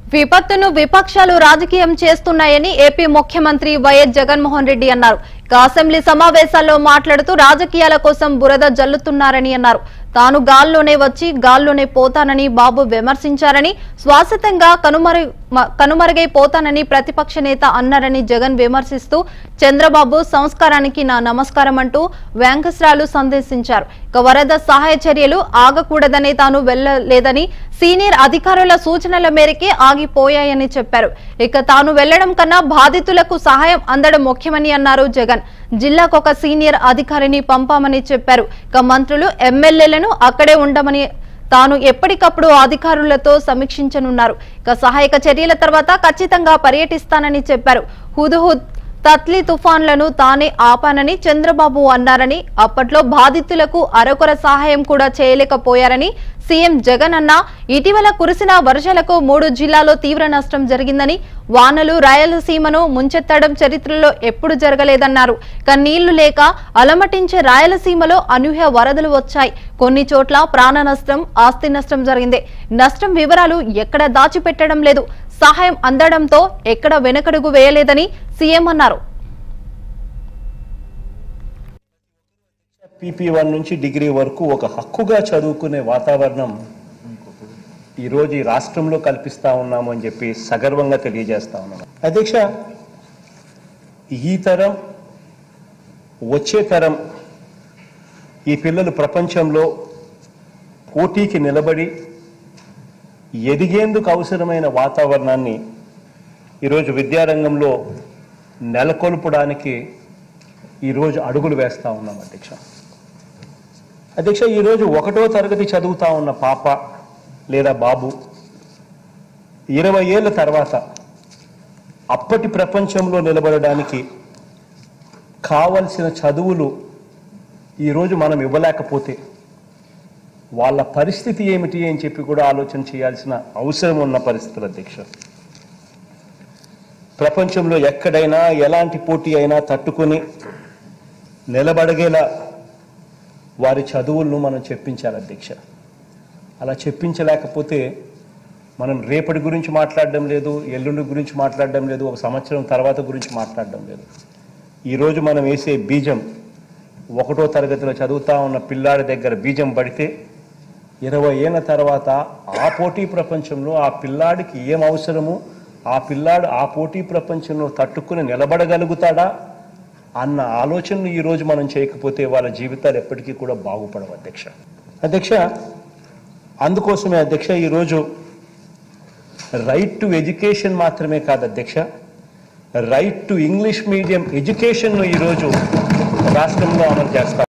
విపత్తును విపక్షాలు రాజకీయం చేస్తున్నాయని ఏపీ ముఖ్యమంత్రి వైఎస్ జగన్మోహన్ రెడ్డి అన్నారు ఇక అసెంబ్లీ సమావేశాల్లో మాట్లాడుతూ రాజకీయాల కోసం బురద జల్లుతున్నారని అన్నారు తాను గాల్లోనే వచ్చి గాల్లోనే పోతానని బాబు విమర్శించారని శాశ్వతంగా కనుమరు మ- కనుమరుగైపోతానని ప్రతిపక్ష నేత అన్నారని జగన్ విమర్శిస్తూ చంద్రబాబు సంస్కారానికి నా నమస్కారం అంటూ వ్యాంకస్రాలు సందేశించారు ఇక వరద సహాయ చర్యలు ఆగకూడదని తాను వెళ్లలేదని సీనియర్ అధికారుల సూచనల మేరకే ఆగిపోయాయని చెప్పారు ఇక తాను వెళ్లడం కన్నా బాధితులకు సహాయం అందడం ముఖ్యమని అన్నారు జగన్ జిల్లాకు ఒక సీనియర్ అధికారిని పంపామని చెప్పారు ఇక మంత్రులు ఎమ్మెల్యేలను అక్కడే ఉండమని తాను ఎప్పటికప్పుడు అధికారులతో సమీక్షించనున్నారు ఇక సహాయక చర్యల తర్వాత ఖచ్చితంగా పర్యటిస్తానని చెప్పారు హుదుహుద్ తత్లీ తుఫాన్లను తానే ఆపానని చంద్రబాబు అన్నారని అప్పట్లో బాధితులకు అరకొర సహాయం కూడా చేయలేకపోయారని సీఎం జగన్ అన్న ఇటీవల కురిసిన వర్షాలకు మూడు జిల్లాలో తీవ్ర నష్టం జరిగిందని వానలు రాయలసీమను ముంచెత్తడం చరిత్రలో ఎప్పుడు జరగలేదన్నారు ఇక నీళ్లు లేక అలమటించే రాయలసీమలో అనూహ్య వరదలు వచ్చాయి కొన్ని చోట్ల ప్రాణ నష్టం ఆస్తి నష్టం జరిగింది నష్టం వివరాలు ఎక్కడ దాచిపెట్టడం లేదు సహాయం అందడంతో ఎక్కడ వెనకడుగు వేయలేదని సీఎం అన్నారు పీపీ వన్ నుంచి డిగ్రీ వరకు ఒక హక్కుగా చదువుకునే వాతావరణం ఈరోజు ఈ రాష్ట్రంలో కల్పిస్తా ఉన్నాము అని చెప్పి సగర్వంగా తెలియజేస్తా ఉన్నాను అధ్యక్ష ఈ తరం వచ్చే తరం ఈ పిల్లలు ప్రపంచంలో పోటీకి నిలబడి ఎదిగేందుకు అవసరమైన వాతావరణాన్ని ఈరోజు విద్యారంగంలో నెలకొల్పడానికి ఈరోజు అడుగులు వేస్తా ఉన్నాం అధ్యక్ష అధ్యక్ష ఈరోజు ఒకటో తరగతి చదువుతా ఉన్న పాప లేదా బాబు ఇరవై ఏళ్ళ తర్వాత అప్పటి ప్రపంచంలో నిలబడడానికి కావలసిన చదువులు ఈరోజు మనం ఇవ్వలేకపోతే వాళ్ళ పరిస్థితి ఏమిటి అని చెప్పి కూడా ఆలోచన చేయాల్సిన అవసరం ఉన్న పరిస్థితులు అధ్యక్ష ప్రపంచంలో ఎక్కడైనా ఎలాంటి పోటీ అయినా తట్టుకొని నిలబడగేలా వారి చదువులను మనం చెప్పించాలి అధ్యక్ష అలా చెప్పించలేకపోతే మనం రేపటి గురించి మాట్లాడడం లేదు ఎల్లుండి గురించి మాట్లాడడం లేదు ఒక సంవత్సరం తర్వాత గురించి మాట్లాడడం లేదు ఈరోజు మనం వేసే బీజం ఒకటో తరగతిలో చదువుతా ఉన్న పిల్లాడి దగ్గర బీజం పడితే ఇరవై ఏళ్ళ తర్వాత ఆ పోటీ ప్రపంచంలో ఆ పిల్లాడికి ఏం అవసరము ఆ పిల్లాడు ఆ పోటీ ప్రపంచంలో తట్టుకుని నిలబడగలుగుతాడా అన్న ఆలోచనలు ఈరోజు మనం చేయకపోతే వాళ్ళ జీవితాలు ఎప్పటికీ కూడా బాగుపడవు అధ్యక్ష అధ్యక్ష అందుకోసమే అధ్యక్ష ఈరోజు రైట్ టు ఎడ్యుకేషన్ మాత్రమే కాదు అధ్యక్ష రైట్ టు ఇంగ్లీష్ మీడియం ఎడ్యుకేషన్ను ఈరోజు రాష్ట్రంలో అమలు చేస్తాం